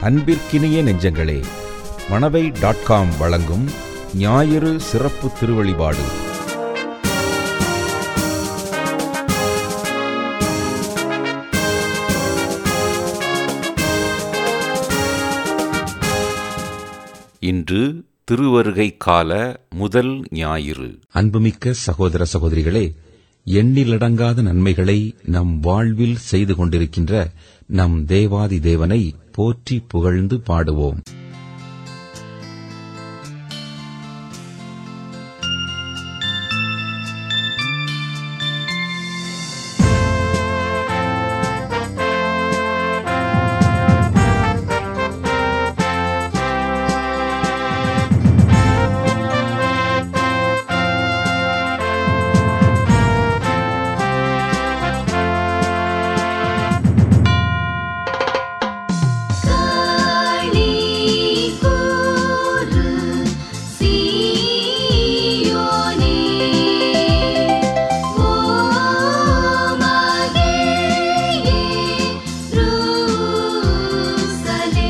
அன்பிற்கினிய நெஞ்சங்களே Manavai dot com வழங்கும் ஞாயிறு சிறப்பு திருவழிபாடு இன்று திருவருகை கால முதல் ஞாயிறு அன்புமிக்க சகோதர சகோதரிகளே எண்ணிலடங்காத நன்மைகளை நம் வாழ்வில் செய்து கொண்டிருக்கின்ற நம் தேவாதி தேவனை போற்றி புகழ்ந்து பாடுவோம் காளி கூறு சீயோனே ஓ மகேயே ரூசலே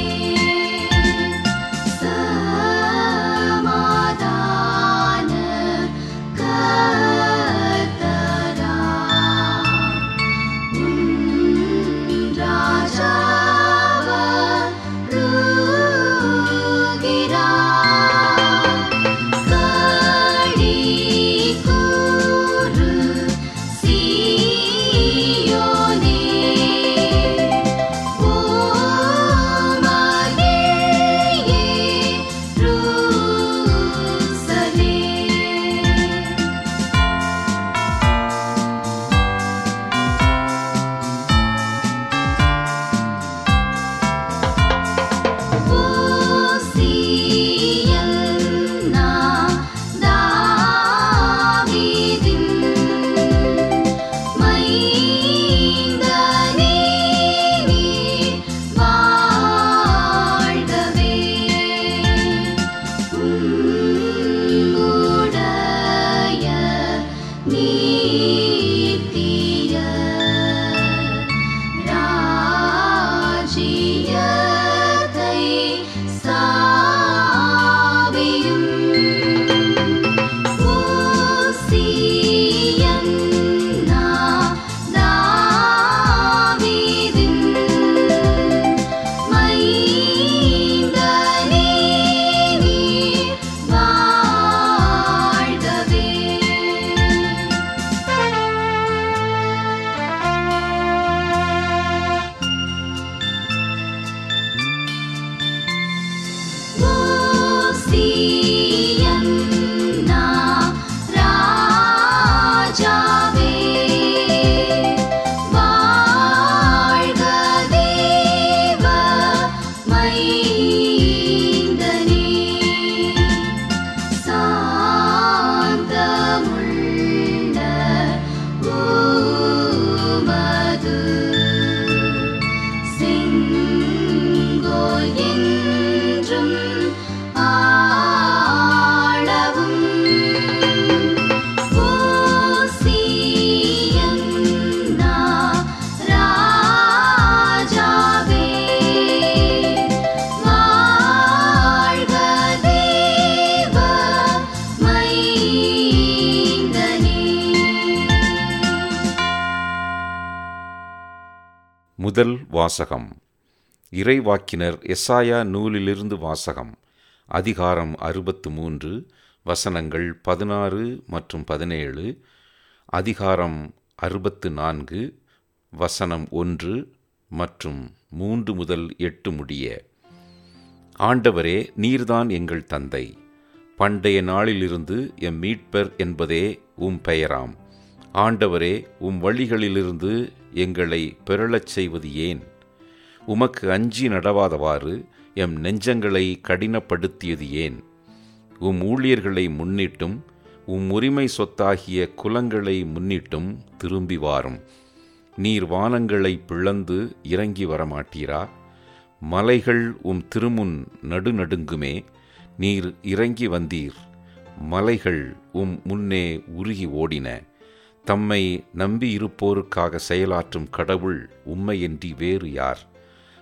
சமாதான கர்த்தரா ராஜாவ ருகிறா காளி கூறு சீயோனே ஓ மகேயே ரூசலே ஓசியன்னா தாவீதின் மைந்தனே நீ வாழ்கவே உம்முடைய நீத்திய ராஜ்யத்தை சாவியும் ஓசியன்னா தாவீதின் மைந்தனே நீ வாழ்கவே ஓசியன்னா ராஜாவே வாழ்க தேவ மைந்தனே சாந்தமுள்ள உமது செங்கோல் என்றும் ஆளவும் ஓசியன்னா ராஜாவே வாழ்க தேவ மைந்தனே முதல் வாசகம் இறைவாக்கினர் எசாயா நூலிலிருந்து வாசகம் அதிகாரம் அறுபத்து மூன்று வசனங்கள் பதினாறு மற்றும் பதினேழு அதிகாரம் அறுபத்து நான்கு வசனம் ஒன்று மற்றும் மூன்று முதல் எட்டு முடிய ஆண்டவரே நீர்தான் எங்கள் தந்தை பண்டைய நாளிலிருந்து எம் மீட்பர் என்பதே உம் பெயராம் ஆண்டவரே உம் வழிகளிலிருந்து எங்களை பெறலச் செய்வது ஏன் உமக்கு அஞ்சி நடவாதவாறு எம் நெஞ்சங்களை கடினப்படுத்தியது ஏன் உம் ஊழியர்களை முன்னிட்டும் உம் உரிமை சொத்தாகிய குலங்களை முன்னிட்டும் திரும்பி வாரும் நீர் வானங்களை பிளந்து இறங்கி வரமாட்டீரா மலைகள் உம் திருமுன் நடுநடுங்குமே நீர் இறங்கி வந்தீர் மலைகள் உம் முன்னே உருகி ஓடின தம்மை நம்பியிருப்போருக்காக செயலாற்றும் கடவுள் உம்மையன்றி வேறு யார்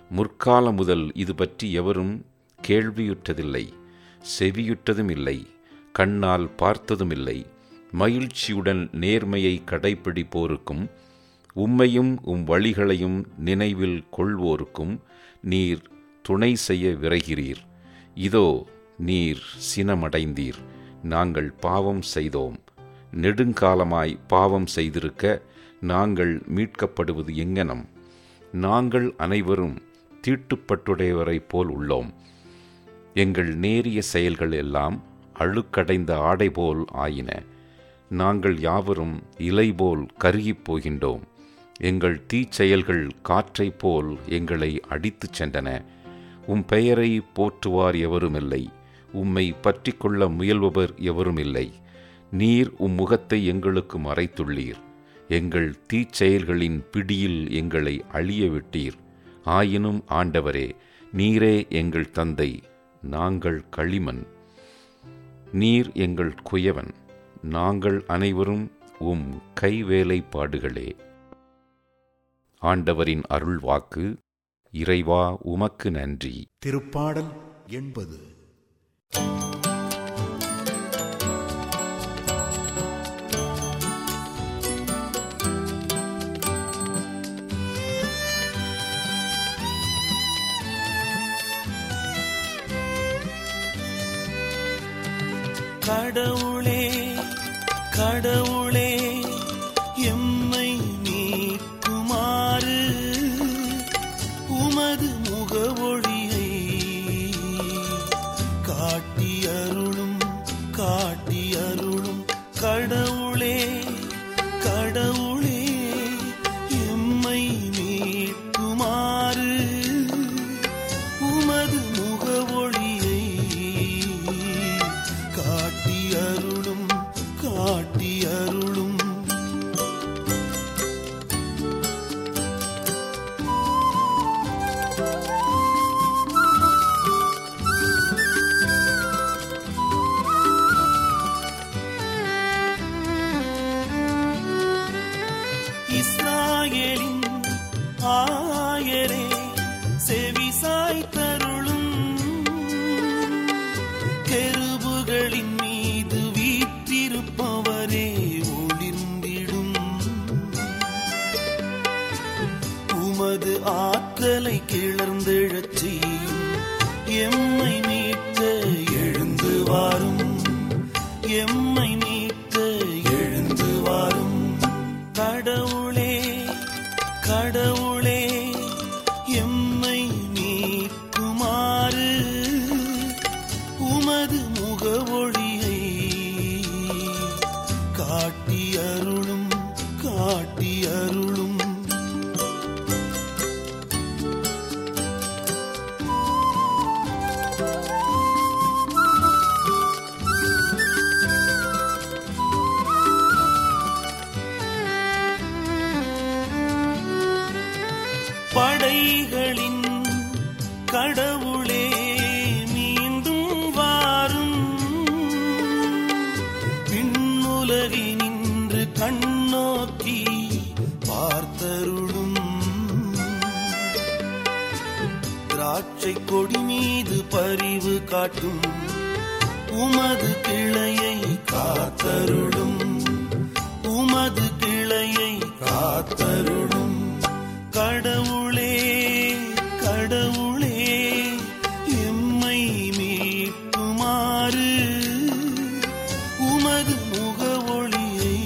முற்காலம் முதல் இது பற்றி எவரும் கேள்வியுற்றதில்லை செவியுற்றதும் இல்லை கண்ணால் பார்த்ததும் இல்லை மகிழ்ச்சியுடன் நேர்மையை கடைப்பிடிப்போருக்கும் உம்மையும் உம் வழிகளையும் நினைவில் கொள்வோருக்கும் நீர் துணை செய்ய விரைகிறீர் இதோ நீர் சினமடைந்தீர் நாங்கள் பாவம் செய்தோம் நெடுங்காலமாய் பாவம் செய்திருக்க நாங்கள் மீட்கப்படுவது எங்கனம் நாங்கள் அனைவரும் தீட்டுப்பட்டுடையவரைப் போல் உள்ளோம் எங்கள் நேரிய செயல்கள் எல்லாம் அழுக்கடைந்த ஆடை போல் ஆயின நாங்கள் யாவரும் இலை போல் கருகிப் போகின்றோம் எங்கள் தீச்செயல்கள் காற்றைப் போல் எங்களை அடித்துச் சென்றன உம் பெயரை போற்றுவார் எவருமில்லை உம்மை பற்றிக் கொள்ள முயல்பவர் எவருமில்லை நீர் உம் முகத்தை எங்களுக்கு மறைத்துள்ளீர் எங்கள் தீச்செயல்களின் பிடியில் எங்களை அழிய விட்டீர் ஆயினும் ஆண்டவரே நீரே எங்கள் தந்தை நாங்கள் களிமண் நீர் எங்கள் குயவன் நாங்கள் அனைவரும் உம் கைவேலைப்பாடுகளே ஆண்டவரின் அருள் வாக்கு இறைவா உமக்கு நன்றி திருப்பாடல் எண்பது கடவுளே கடவுளே எம்மை மீட்குமாறு உமது முகவொழியை காட்டியருளும் காட்டியருளும் கடவுளே கடவுளே எம்மை மீட்குமாறு உமது முகவொழியை காட்டியருளும் காட்டியருளும் இஸ்ராயேலின் ஆயரே செவிசாய் தருளும் கெருபுகளின் மீது வீற்றிருப்பவரே ஒளிர்ந்திடும் உமது ஆற்றலை கிளர்ந்தெழச் செய்யும் எம்மை மீட்க எழுந்து வாரும் எம்மை மீட்க எழுந்து வாரும் கடவுளே கடவுளே எம்மை மீட்குமாறு உமது முகவொழியை காட்டியருளும் காட்டியருளும் படைகளின் கடவுளே மீண்டும் வாரும் விண்ணுலகினின்று கண்ணோக்கி பார்த்தருளும் திராட்சை கொடி மீது பரிவு காட்டும் உமது கிளையை காத்தருளும் உமது கிளையை காத்தருளும் கடவுளே கடவுளே எம்மை மீட்குமாறு உமது முகவொளியை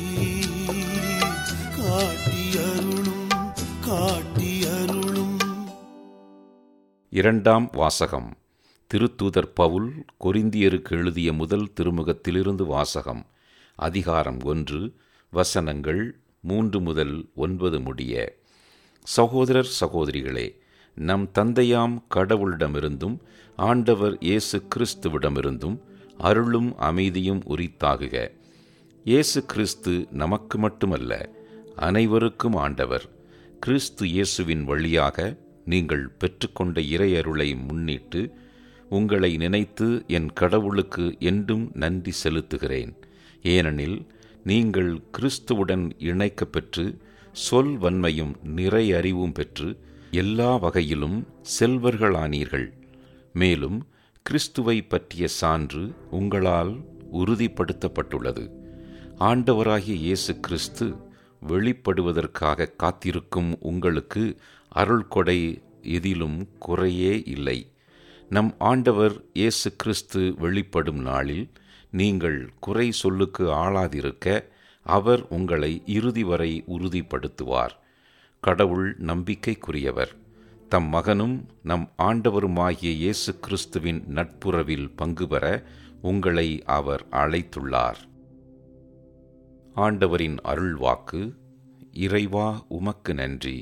காட்டியருளும் காட்டியருளும் இரண்டாம் வாசகம் திருத்தூதர் பவுல் கொரிந்தியருக்கு எழுதிய முதல் திருமுகத்திலிருந்து வாசகம் அதிகாரம் ஒன்று வசனங்கள் மூன்று முதல் ஒன்பது முடிய சகோதரர் சகோதரிகளே நம் தந்தையாம் கடவுளிடமிருந்தும் ஆண்டவர் இயேசு கிறிஸ்துவிடமிருந்தும் அருளும் அமைதியும் உரித்தாகுக இயேசு கிறிஸ்து நமக்கு மட்டுமல்ல அனைவருக்கும் ஆண்டவர் கிறிஸ்து இயேசுவின் வழியாக நீங்கள் பெற்றுக்கொண்ட இறையருளை முன்னிட்டு உங்களை நினைத்து என் கடவுளுக்கு என்றும் நன்றி செலுத்துகிறேன் ஏனெனில் நீங்கள் கிறிஸ்துவுடன் இணைக்கப் பெற்று சொல் வன்மையும் நிறை அறிவும் பெற்று எல்லா வகையிலும் செல்வர்களானீர்கள் மேலும் கிறிஸ்துவை பற்றிய சான்று உங்களால் உறுதிப்படுத்தப்பட்டுள்ளது ஆண்டவராகிய இயேசு கிறிஸ்து வெளிப்படுவதற்காக காத்திருக்கும் உங்களுக்கு அருள்கொடை எதிலும் குறையே இல்லை நம் ஆண்டவர் இயேசு கிறிஸ்து வெளிப்படும் நாளில் நீங்கள் குறை சொல்லுக்கு ஆளாதிருக்க அவர் உங்களை இறுதி வரை உறுதிப்படுத்துவார் கடவுள் நம்பிக்கைக்குரியவர் தம் மகனும் நம் ஆண்டவருமாகிய இயேசு கிறிஸ்துவின் நட்புறவில் பங்கு பெற உங்களை அவர் அழைத்துள்ளார் ஆண்டவரின் அருள்வாக்கு இறைவா உமக்கு நன்றி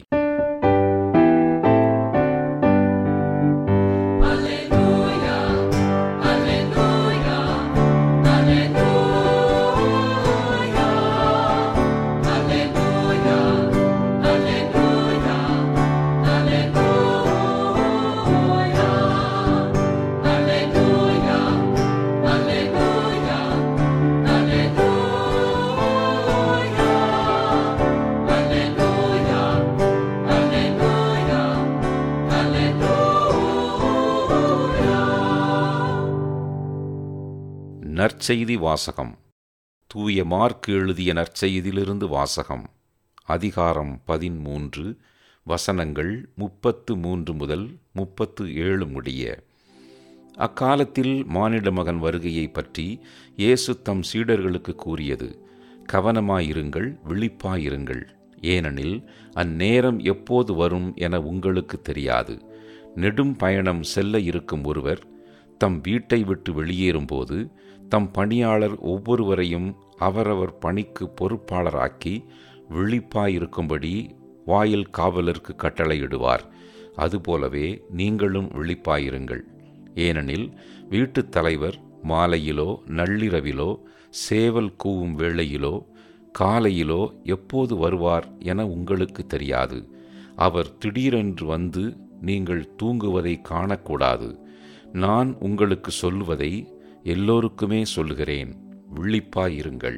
நற்செய்தி வாசகம் தூய மார்க் எழுதிய நற்செய்தியிலிருந்து வாசகம் அதிகாரம் பதிமூன்று வசனங்கள் முப்பத்து மூன்று முதல் முப்பத்து ஏழு முடிய அக்காலத்தில் மானிட மகன் வருகையை பற்றி இயேசு தம் சீடர்களுக்கு கூறியது கவனமாயிருங்கள் விழிப்பாயிருங்கள் ஏனெனில் அந்நேரம் எப்போது வரும் என உங்களுக்கு தெரியாது நெடும் பயணம் செல்ல இருக்கும் ஒருவர் தம் வீட்டை விட்டு வெளியேறும்போது தம் பணியாளர் ஒவ்வொருவரையும் அவரவர் பணிக்கு பொறுப்பாளராக்கி விழிப்பாயிருக்கும்படி வாயில் காவலருக்கு கட்டளையிடுவார் அதுபோலவே நீங்களும் விழிப்பாயிருங்கள் ஏனெனில் வீட்டுத் தலைவர் மாலையிலோ நள்ளிரவிலோ சேவல் கூவும் வேளையிலோ காலையிலோ எப்போது வருவார் என உங்களுக்கு தெரியாது அவர் திடீரென்று வந்து நீங்கள் தூங்குவதை காணக்கூடாது நான் உங்களுக்கு சொல்லுவதை எல்லோருக்குமே சொல்லுகிறேன் விழிப்பாயிருங்கள்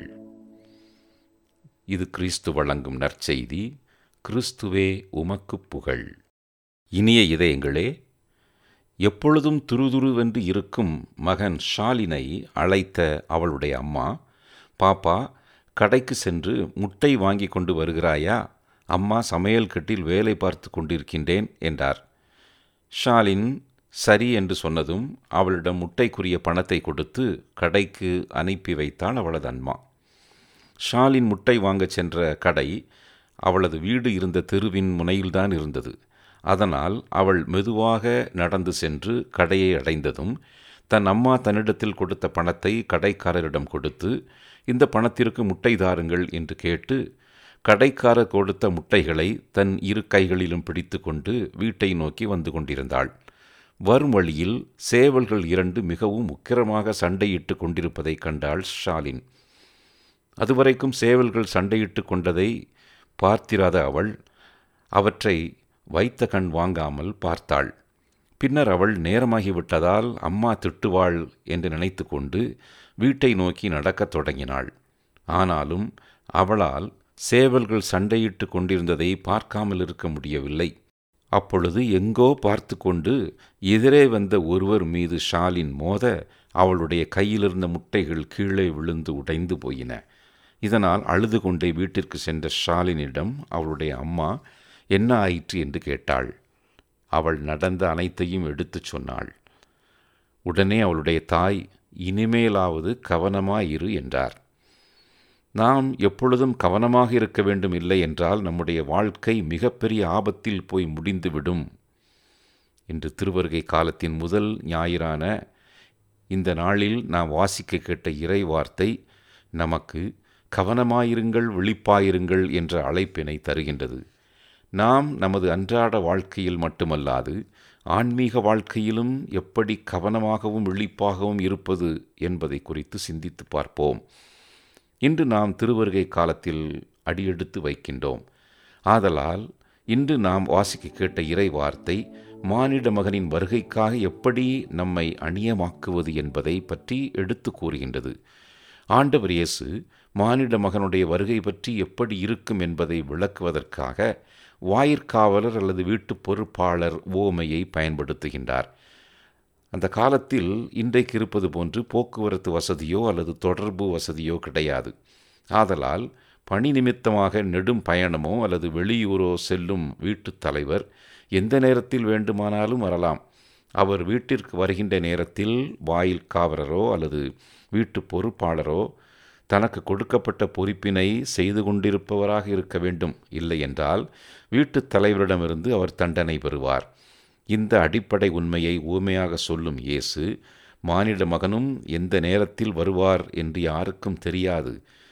இது கிறிஸ்து வழங்கும் நற்செய்தி கிறிஸ்துவே உமக்கு புகழ் இனிய இதயங்களே எப்பொழுதும் துருதுருவென்று இருக்கும் மகன் ஷாலினை அழைத்த அவளுடைய அம்மா பாப்பா கடைக்கு சென்று முட்டை வாங்கி கொண்டு வருகிறாயா அம்மா சமையல் கட்டில் வேலை பார்த்து கொண்டிருக்கின்றேன் என்றார் ஷாலின் சரி என்று சொன்னதும் அவளிடம் முட்டைக்குரிய பணத்தை கொடுத்து கடைக்கு அனுப்பி வைத்தாள் அவளது அம்மா ஷாலின் முட்டை வாங்கச் சென்ற கடை அவளது வீடு இருந்த தெருவின் முனையில்தான் இருந்தது அதனால் அவள் மெதுவாக நடந்து சென்று கடையை அடைந்ததும் தன் அம்மா தன்னிடத்தில் கொடுத்த பணத்தை கடைக்காரரிடம் கொடுத்து இந்த பணத்திற்கு முட்டை தாருங்கள் என்று கேட்டு கடைக்காரர் கொடுத்த முட்டைகளை தன் இரு கைகளிலும் பிடித்து கொண்டு வீட்டை நோக்கி வந்து கொண்டிருந்தாள் வரும் வழியில் சேவல்கள் இரண்டு மிகவும் உக்கிரமாக சண்டையிட்டு கொண்டிருப்பதை கண்டாள் ஷாலின் அதுவரைக்கும் சேவல்கள் சண்டையிட்டு கொண்டதை பார்த்திராத அவள் அவற்றை வைத்த கண் வாங்காமல் பார்த்தாள் பின்னர் அவள் நேரமாகிவிட்டதால் அம்மா திட்டுவாள் என்று நினைத்து கொண்டு வீட்டை நோக்கி நடக்கத் தொடங்கினாள் ஆனாலும் அவளால் சேவல்கள் சண்டையிட்டு கொண்டிருந்ததை பார்க்காமல் இருக்க முடியவில்லை அப்பொழுது எங்கோ பார்த்து கொண்டு எதிரே வந்த ஒருவர் மீது ஷாலின் மோத அவளுடைய கையிலிருந்த முட்டைகள் கீழே விழுந்து உடைந்து போயின இதனால் அழுது கொண்டே வீட்டிற்கு சென்ற ஷாலினிடம் அவளுடைய அம்மா என்ன ஆயிற்று என்று கேட்டாள் அவள் நடந்த அனைத்தையும் எடுத்துச் சொன்னாள் உடனே அவளுடைய தாய் இனிமேலாவது கவனமாயிரு என்றார் நாம் எப்பொழுதும் கவனமாக இருக்க வேண்டும் இல்லை என்றால் நம்முடைய வாழ்க்கை மிகப்பெரிய ஆபத்தில் போய் முடிந்துவிடும் இன்று திருவருகை காலத்தின் முதல் ஞாயிறான இந்த நாளில் நாம் வாசிக்க கேட்ட இறை வார்த்தை நமக்கு கவனமாயிருங்கள் விழிப்பாயிருங்கள் என்ற அழைப்பினை தருகின்றது நாம் நமது அன்றாட வாழ்க்கையில் மட்டுமல்லாது ஆன்மீக வாழ்க்கையிலும் எப்படி கவனமாகவும் விழிப்பாகவும் இருப்பது என்பதை குறித்து சிந்தித்து பார்ப்போம் இன்று நாம் திருவருகை காலத்தில் அடியெடுத்து வைக்கின்றோம் ஆதலால் இன்று நாம் வாசிக்க கேட்ட இறை வார்த்தை மானிட மகனின் வருகைக்காக எப்படி நம்மை அணியமாக்குவது என்பதை பற்றி எடுத்து கூறுகின்றது ஆண்டவர் இயேசு மானிட மகனுடைய வருகை பற்றி எப்படி இருக்கும் என்பதை விளக்குவதற்காக வாயிற்காவலர் அல்லது வீட்டுப் பொறுப்பாளர் ஓமையை பயன்படுத்துகின்றார் அந்த காலத்தில் இன்றைக்கு இருப்பது போன்று போக்குவரத்து வசதியோ அல்லது தொடர்பு வசதியோ கிடையாது ஆதலால் பணி நிமித்தமாக நெடும் பயணமோ அல்லது வெளியூரோ செல்லும் வீட்டுத் தலைவர் எந்த நேரத்தில் வேண்டுமானாலும் வரலாம் அவர் வீட்டிற்கு வருகின்ற நேரத்தில் வாயில் காவலரோ அல்லது வீட்டு பொறுப்பாளரோ தனக்கு கொடுக்கப்பட்ட பொறுப்பினை செய்து கொண்டிருப்பவராக இருக்க வேண்டும் இல்லை என்றால் வீட்டுத் தலைவரிடமிருந்து அவர் தண்டனை பெறுவார் இந்த அடிப்படை உண்மையை ஊமையாக சொல்லும் இயேசு மானிட மகனும் எந்த நேரத்தில் வருவார் என்று யாருக்கும் தெரியாது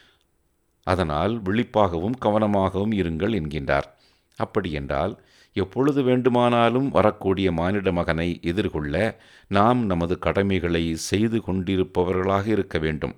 அதனால் விழிப்பாகவும் கவனமாகவும் இருங்கள் என்கின்றார் அப்படியென்றால் எப்பொழுது வேண்டுமானாலும் வரக்கூடிய மானிட மகனை எதிர்கொள்ள நாம் நமது கடமைகளை செய்து கொண்டிருப்பவர்களாக இருக்க வேண்டும்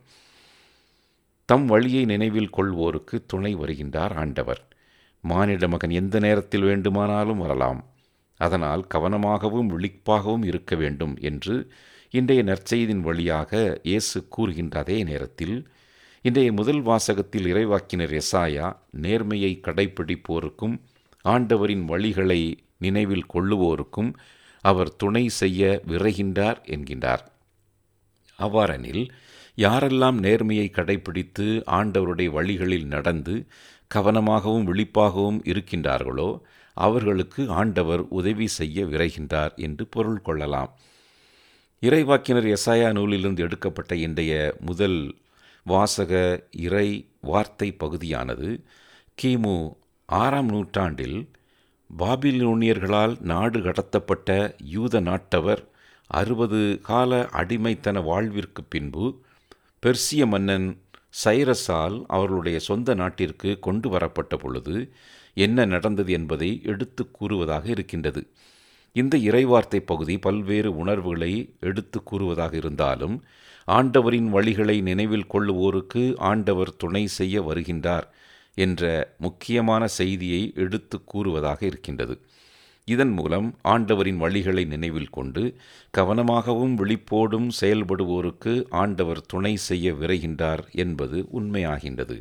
தம் வழியை நினைவில் கொள்வோருக்கு துணை வருகின்றார் ஆண்டவர் மானிட மகன் எந்த நேரத்தில் வேண்டுமானாலும் வரலாம் அதனால் கவனமாகவும் விழிப்பாகவும் இருக்க வேண்டும் என்று இன்றைய நற்செய்தின் வழியாக இயேசு கூறுகின்ற அதே நேரத்தில் இன்றைய முதல் வாசகத்தில் இறைவாக்கினர் எசாயா நேர்மையை கடைப்பிடிப்போருக்கும் ஆண்டவரின் வழிகளை நினைவில் கொள்ளுவோருக்கும் அவர் துணை செய்ய விரைகின்றார் என்கின்றார் அவ்வாறெனில் யாரெல்லாம் நேர்மையை கடைப்பிடித்து ஆண்டவருடைய வழிகளில் நடந்து கவனமாகவும் விழிப்பாகவும் இருக்கின்றார்களோ அவர்களுக்கு ஆண்டவர் உதவி செய்ய விரைகின்றார் என்று பொருள் கொள்ளலாம் இறைவாக்கினர் எசாயா நூலிலிருந்து எடுக்கப்பட்ட இன்றைய முதல் வாசக இறை வார்த்தை பகுதியானது கிமு ஆறாம் நூற்றாண்டில் பாபிலோனியர்களால் நாடு கடத்தப்பட்ட யூத நாட்டவர் அறுபது கால அடிமைத்தன வாழ்விற்கு பின்பு பெர்சிய மன்னன் சைரஸால் அவர்களுடைய சொந்த நாட்டிற்கு கொண்டு வரப்பட்ட பொழுது என்ன நடந்தது என்பதை எடுத்து கூறுவதாக இருக்கின்றது இந்த இறைவார்த்தை பகுதி பல்வேறு உணர்வுகளை எடுத்து கூறுவதாக இருந்தாலும் ஆண்டவரின் வழிகளை நினைவில் கொள்ளுவோருக்கு ஆண்டவர் துணை செய்ய வருகின்றார் என்ற முக்கியமான செய்தியை எடுத்து கூறுவதாக இருக்கின்றது இதன் மூலம் ஆண்டவரின் வழிகளை நினைவில் கொண்டு கவனமாகவும் விழிப்போடும் செயல்படுவோருக்கு ஆண்டவர் துணை செய்ய விரைகின்றார் என்பது உண்மையாகின்றது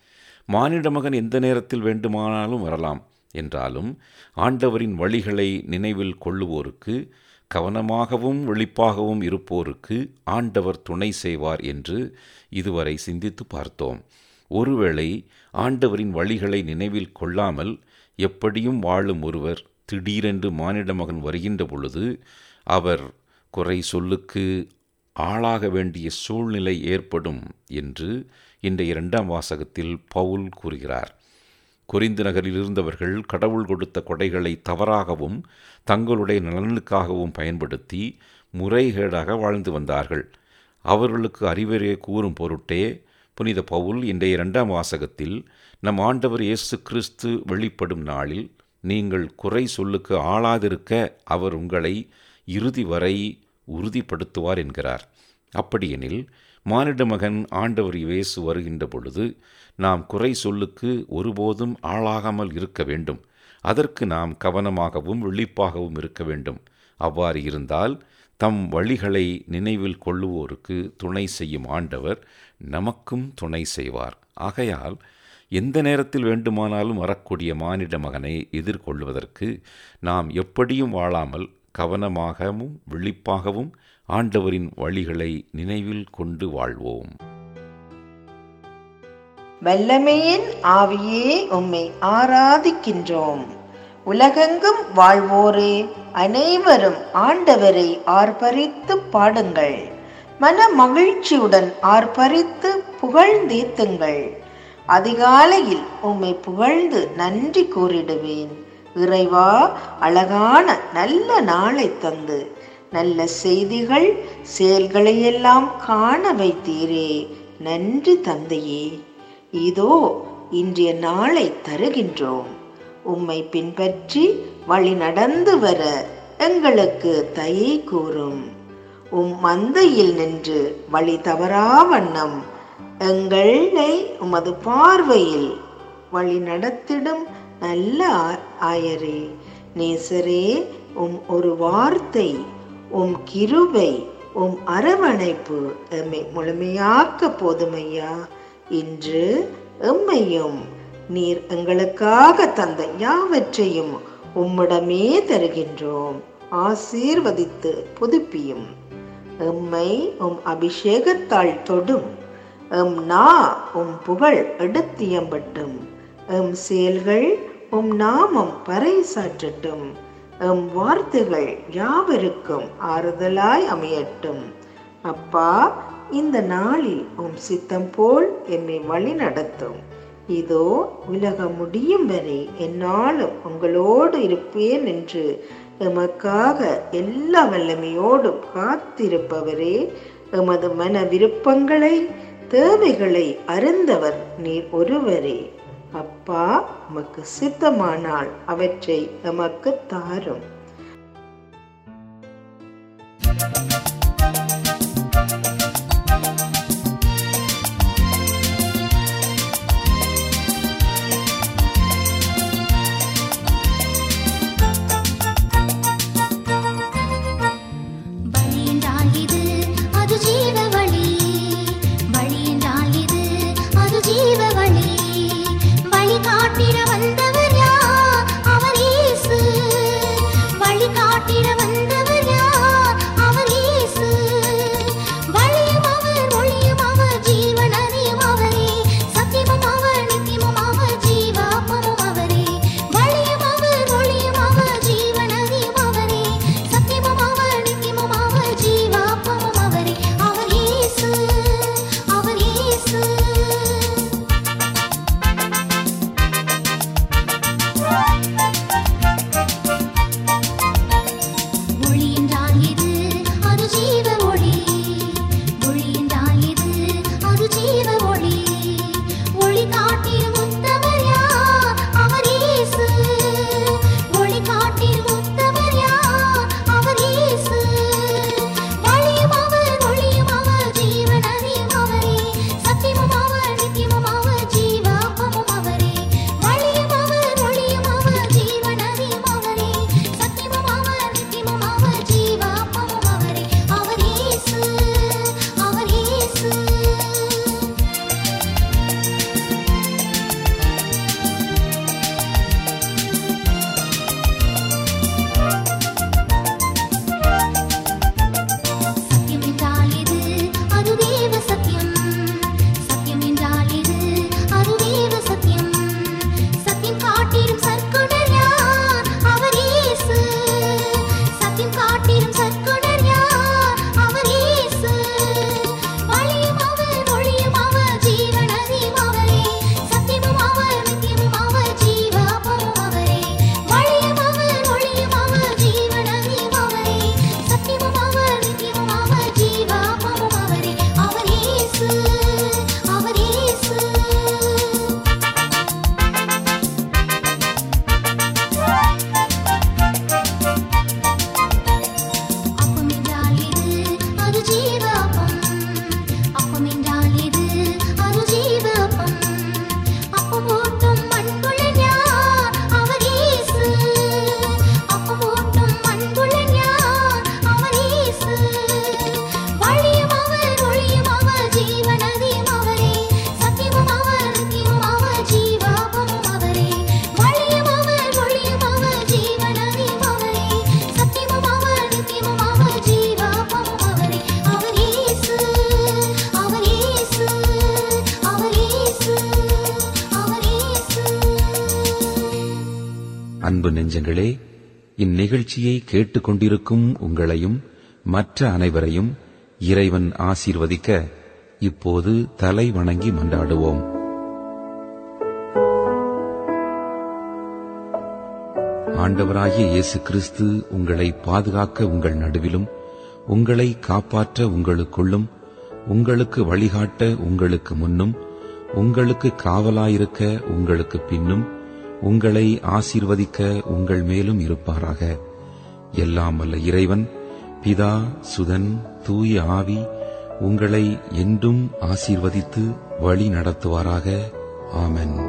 மானிட மகன் எந்த நேரத்தில் வேண்டுமானாலும் வரலாம் என்றாலும் ஆண்டவரின் வழிகளை நினைவில் கொள்ளுவோருக்கு கவனமாகவும் விழிப்பாகவும் இருப்போருக்கு ஆண்டவர் துணை செய்வார் என்று இதுவரை சிந்தித்து பார்த்தோம் ஒருவேளை ஆண்டவரின் வழிகளை நினைவில் கொள்ளாமல் எப்படியும் வாழும் ஒருவர் திடீரென்று மானிட மகன் வருகின்ற பொழுது அவர் குறை சொல்லுக்கு ஆளாக வேண்டிய சூழ்நிலை ஏற்படும் என்று இந்த இரண்டாம் வாசகத்தில் பவுல் கூறுகிறார் குறிந்து நகரில் இருந்தவர்கள் கடவுள் கொடுத்த கொடைகளை தவறாகவும் தங்களுடைய நலனுக்காகவும் பயன்படுத்தி முறைகேடாக வாழ்ந்து வந்தார்கள் அவர்களுக்கு அறிவுரை கூறும் பொருட்டே புனித பவுல் இன்றைய இரண்டாம் வாசகத்தில் நம் ஆண்டவர் இயேசு கிறிஸ்து வெளிப்படும் நாளில் நீங்கள் குறை சொல்லுக்கு ஆளாதிருக்க அவர் உங்களை இறுதி வரை உறுதிப்படுத்துவார் என்கிறார் அப்படியெனில் மானிட மகன் ஆண்டவர் இயேசு வருகின்ற பொழுது நாம் குறை சொல்லுக்கு ஒருபோதும் ஆளாகாமல் இருக்க வேண்டும் அதற்கு நாம் கவனமாகவும் விழிப்பாகவும் இருக்க வேண்டும் அவ்வாறு இருந்தால் தம் வழிகளை நினைவில் கொள்ளுவோருக்கு துணை செய்யும் ஆண்டவர் நமக்கும் துணை செய்வார் ஆகையால் எந்த நேரத்தில் வேண்டுமானாலும் வரக்கூடிய மானிட மகனை எதிர்கொள்வதற்கு நாம் எப்படியும் வாழாமல் கவனமாகவும் விழிப்பாகவும் ஆண்டவரின் வழிகளை நினைவில் கொண்டு வாழ்வோம் வல்லமையின் ஆவியே உம்மை ஆராதிக்கின்றோம் உலகெங்கும் வாழ்வோரே அனைவரும் ஆண்டவரை ஆர்ப்பரித்து பாடுங்கள் மன மகிழ்ச்சியுடன் ஆர்ப்பரித்து புகழ்ந்தேத்துங்கள் அதிகாலையில் உம்மை புகழ்ந்து நன்றி கூறிடுவேன் இறைவா அழகான நல்ல நாளை தந்து நல்ல செய்திகள் செயல்களையெல்லாம் காண வைத்தீரே நன்றி தந்தையே இதோ இன்றைய நாளை தருகின்றோம் உம்மை பின்பற்றி வழி நடந்து வர எங்களுக்கு தயை கூறும் உம் மந்தையில் நின்று வழி தவறா வண்ணம் எங்களை உமது பார்வையில் வழி நடத்திடும் நல்ல ஆ- ஆயரே நேசரே உம் ஒரு வார்த்தை உம் கிருபை உம் அரவணைப்பு எம்மை முழுமையாக்க போதுமையா இன்று எம்மையும் நீர் எங்களுக்காக தந்த யாவற்றையும் உம்மிடமே தருகின்றோம் ஆசீர்வதித்து புதுப்பியும் எம்மை உம் அபிஷேகத்தால் தொடும் எம் நா உம் புகழ் எடுத்தியம்பட்டும் எம் செயல்கள் உம் நாமம் பறைசாற்றட்டும் எம் வார்த்தைகள் யாவருக்கும் ஆறுதலாய் அமையட்டும் அப்பா இந்த நாளில் உம் சித்தம் போல் என்னை வழி நடத்தும் இதோ உலகம் முடியும் வரை என்னாலும் உங்களோடு இருப்பேன் என்று எமக்காக எல்லா வல்லமையோடும் காத்திருப்பவரே எமது மன விருப்பங்களை தேவைகளை அறிந்தவர் நீர் ஒருவரே அப்பா உமக்கு சித்தமானால் அவற்றை எமக்கு தாரும் வழி என்றால் இது அது ஜீவ வழி வழி என்றால் இது அது ஜீவ வழி வழி காட்டிட வந்தவர் யார் அவர் இயேசு வழி காட்டிட வந்தவர் யார் அவர் இயேசு வழியும் அவர் ஒளியும் அவர் ஜீவன் அறியும் அவரே சத்தியமும் அவர் நித்தியமும் அவர் ஜீவாப்பமும் அவரே வழியும் அவர் ஒளியும் அவர் ஜீவன் அறியும் அவரே சத்தியமும் அவர் நித்தியமும் அவர் ஜீவாப்பமும் அவரே அவர் இயேசு அவர் இயேசு ஒளி என்றால் இது அது ஜீவ ஒளி ஒளி என்றால் இது அது ஜீவ ஒளி ஒளி காட்டிடும் உத்தமர் யார் அவர் இயேசு ஒளி காட்டிடும் உத்தமர் யார் அவர் இயேசு வழியும் அவர் ஒளியும் அவர் ஜீவன் அறியும் அவரே சத்தியமும் அவர் நித்தியமும் அவர் ஜீவாப்பமும் அவரே வழியும் அவர் ஒளியும் அவர் ஜீவன் அறியும் அவரே சத்தியமும் அவர் நித்தியமும் அவர் ஜீவாப்பமும் அவரே அவர் இயேசு அவர் இயேசு சத்தியம் என்றால் இது அது தேவ சத்தியம் சத்தியம் என்றால் இது அது தேவ சத்தியம் சத்தியம் காட்டிடும் சற்குணர் யார் அவர் இயேசு சத்தியம் காட்டிடும் சற்குணர் யார் அவர் இயேசு வழியும் அவர் ஒளியும் அவர் ஜீவன் அறியும் அவரே சத்தியமும் அவர் நித்தியமும் அவர் ஜீவாப்பமும் அவரே வழியும் அவர் ஒளியும் அவர் ஜீவன் அறியும் அவரே சத்தியமும் அவர் நித்தியமும் அவர் ஜீவாப்பமும் அவரே அவர் இயேசு அவர் இயேசு அப்பம் என்றால் இது அது ஜீவ அப்பம் அப்பம் என்றால் இது அது ஜீவ அப்பம் அப்பம் ஊட்டும் மண்புலன் யார் அவர் இயேசு அப்பம் ஊட்டும் மண்புலன் யார் அவர் இயேசு வழியும் அவர் ஒளியும் அவர் ஜீவன் அறியும் அவரே சத்தியமும் அவர் நித்தியமும் அவர் ஜீவாபமும் அவரே வழியும் அவர் ஒளியும் அவர் ஜீவன் அறியும் அவரே சத்தியமும் அவர் நித்தியமும் அவர் ஜீவாபமும் அவரே அவர் இயேசு அவர் இயேசு அவர் இயேசு அவர் இயேசு அன்பு நெஞ்சங்களே இந்நிகழ்ச்சியை கேட்டுக்கொண்டிருக்கும் உங்களையும் மற்ற அனைவரையும் இறைவன் ஆசீர்வதிக்க இப்போது தலை வணங்கி மன்றாடுவோம் ஆண்டவராகிய இயேசு கிறிஸ்து உங்களை பாதுகாக்க உங்கள் நடுவிலும் உங்களை காப்பாற்ற உங்களுக்குள்ளும் உங்களுக்கு வழிகாட்ட உங்களுக்கு முன்னும் உங்களுக்கு காவலாயிருக்க உங்களுக்கு பின்னும் உங்களை ஆசீர்வதிக்க உங்கள் மேலும் இருப்பாராக எல்லாம் வல்ல இறைவன் பிதா சுதன் தூய ஆவி உங்களை என்றும் ஆசீர்வதித்து வழி நடத்துவாராக ஆமென்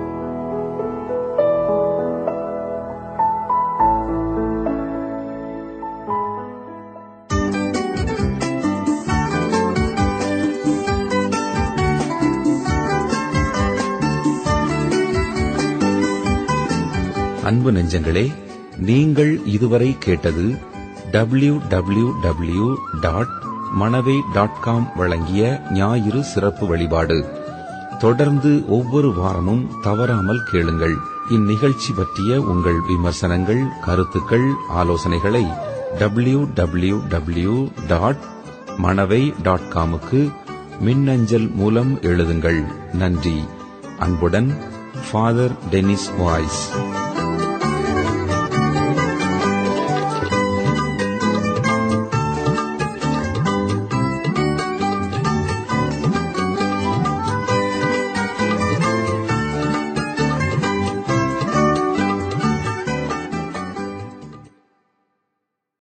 அன்பு நெஞ்சங்களே நீங்கள் இதுவரை கேட்டது W W W dot Manavai dot com வழங்கிய ஞாயிறு சிறப்பு வழிபாடு தொடர்ந்து ஒவ்வொரு வாரமும் தவறாமல் கேளுங்கள் இந்நிகழ்ச்சி பற்றிய உங்கள் விமர்சனங்கள் கருத்துக்கள் ஆலோசனைகளை W W W dot Manavai dot காமுக்கு மின்னஞ்சல் மூலம் எழுதுங்கள் நன்றி அன்புடன் ஃபாதர் டெனிஸ் வாய்ஸ்